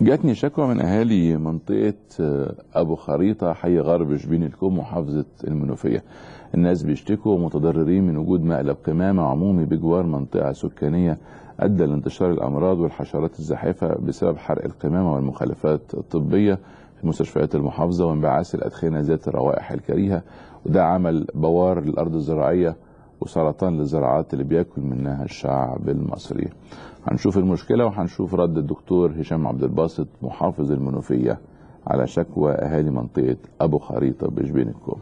جاتني شكوى من اهالي منطقه ابو خريطه حي غرب شبين الكوم محافظه المنوفيه الناس بيشتكوا متضررين من وجود مقلب قمامه عمومي بجوار منطقه سكانيه ادى لانتشار الامراض والحشرات الزاحفه بسبب حرق القمامه والمخلفات الطبيه في مستشفيات المحافظه وانبعاث الادخنه ذات الروائح الكريهه وده عمل بوار للارض الزراعيه وسرطان للزراعات اللي بياكل منها الشعب المصري هنشوف المشكلة وهنشوف رد الدكتور هشام عبد الباسط محافظ المنوفية على شكوى أهالي منطقة أبو خريطة بشبين الكوم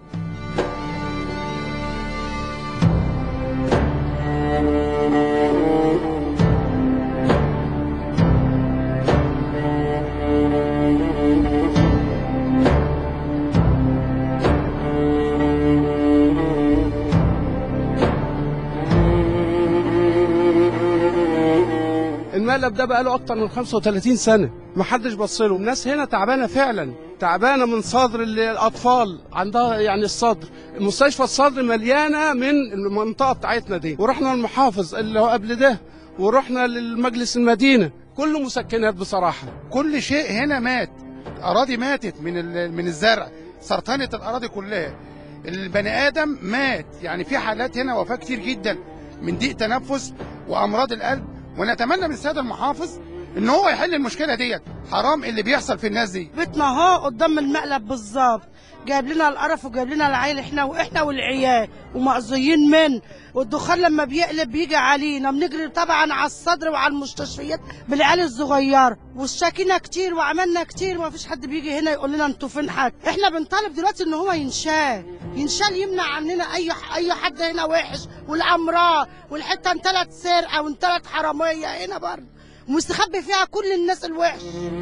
المقلب ده بقاله اكتر من 35 سنه ما حدش بص له الناس هنا تعبانه فعلا تعبانه من صدر ال- الاطفال عندها يعني الصدر مستشفى الصدر مليانه من المنطقه بتاعتنا دي ورحنا المحافظ اللي هو قبل ده ورحنا للمجلس المدينه كله مسكنات بصراحه كل شيء هنا مات اراضي ماتت من ال- من الزرع سرطانه الاراضي كلها البني ادم مات يعني في حالات هنا وفاه كتير جدا من ضيق تنفس وامراض القلب ونتمنى من السيد المحافظ ان هو يحل المشكله ديت حرام اللي بيحصل في الناس دي بيتنا اهو قدام المقلب بالظبط جايب لنا القرف وجايب لنا العيل احنا واحنا والعيال ومأذيين من والدخان لما بيقلب بيجي علينا بنجري طبعا على الصدر وعلى المستشفيات بالعيال الصغيره والشاكينا كتير وعملنا كتير ما فيش حد بيجي هنا يقول لنا انتوا فين حد احنا بنطالب دلوقتي ان هو ينشال ينشال يمنع عننا اي اي حد هنا وحش والامراض والحته انتلت سرقه وانتلت حراميه هنا برضه ومستخبي فيها كل الناس الوحش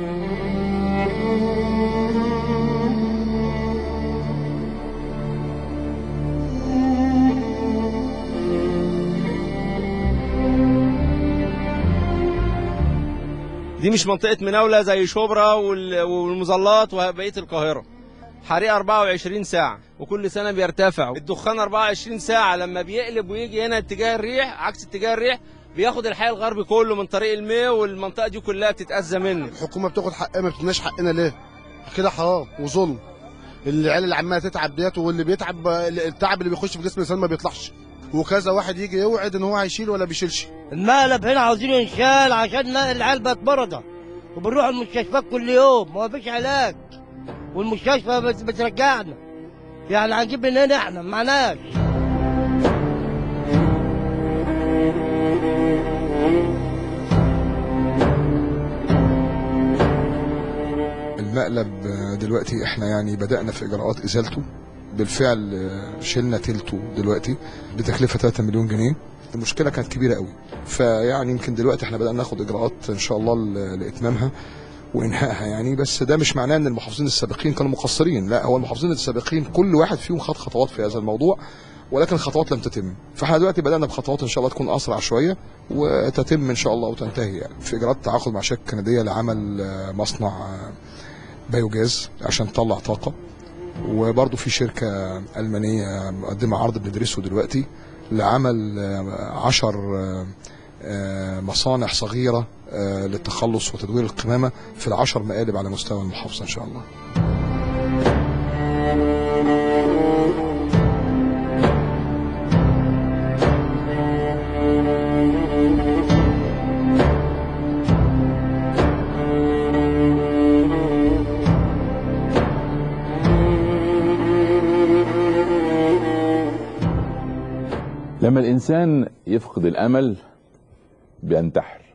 دي مش منطقة مناولة زي شبرا وال- والمظلات وبقية القاهرة حريق 24 ساعة وكل سنة بيرتفع الدخان 24 ساعة لما بيقلب ويجي هنا اتجاه الريح عكس اتجاه الريح بياخد الحي الغربي كله من طريق المية والمنطقة دي كلها بتتأذى منه الحكومه بتاخد حقها ما بتديناش حقنا ليه؟ كده حرام وظلم العيال اللي عماله تتعب ديت واللي بيتعب التعب اللي بيخش في جسم الانسان ما بيطلعش وكذا واحد يجي يوعد ان هو هيشيل ولا بيشيلش المقلب هنا عاوزين ينشال عشان العيال بقت مرضى وبنروح المستشفيات كل يوم ما فيش علاج والمستشفى بت- بترجعنا يعني هنجيب من هنا احنا معناش المقلب آه، دلوقتي احنا يعني بدأنا في إجراءات إزالته بالفعل آه، شلنا تلته دلوقتي بتكلفة 3 مليون جنيه المشكلة كانت كبيرة قوي فيعني يمكن دلوقتي احنا بدأنا ناخد إجراءات إن شاء الله ل- لإتمامها وإنهائها يعني بس ده مش معناه إن المحافظين السابقين كانوا مقصرين لا هو المحافظين السابقين كل واحد فيهم خد خطوات في هذا الموضوع ولكن الخطوات لم تتم فاحنا دلوقتي بدأنا بخطوات إن شاء الله تكون أسرع شوية وتتم إن شاء الله وتنتهي يعني في إجراءات تعاقد مع شركة كندية لعمل آه، مصنع آه، بايوجاز عشان تطلع طاقة وبرضه في شركة ألمانية مقدمة عرض بندرسه دلوقتي لعمل آه، عشر آه، آه، مصانع صغيرة آه، للتخلص وتدوير القمامة في العشر مقالب على مستوى المحافظة إن شاء الله لما الإنسان يفقد الأمل بينتحر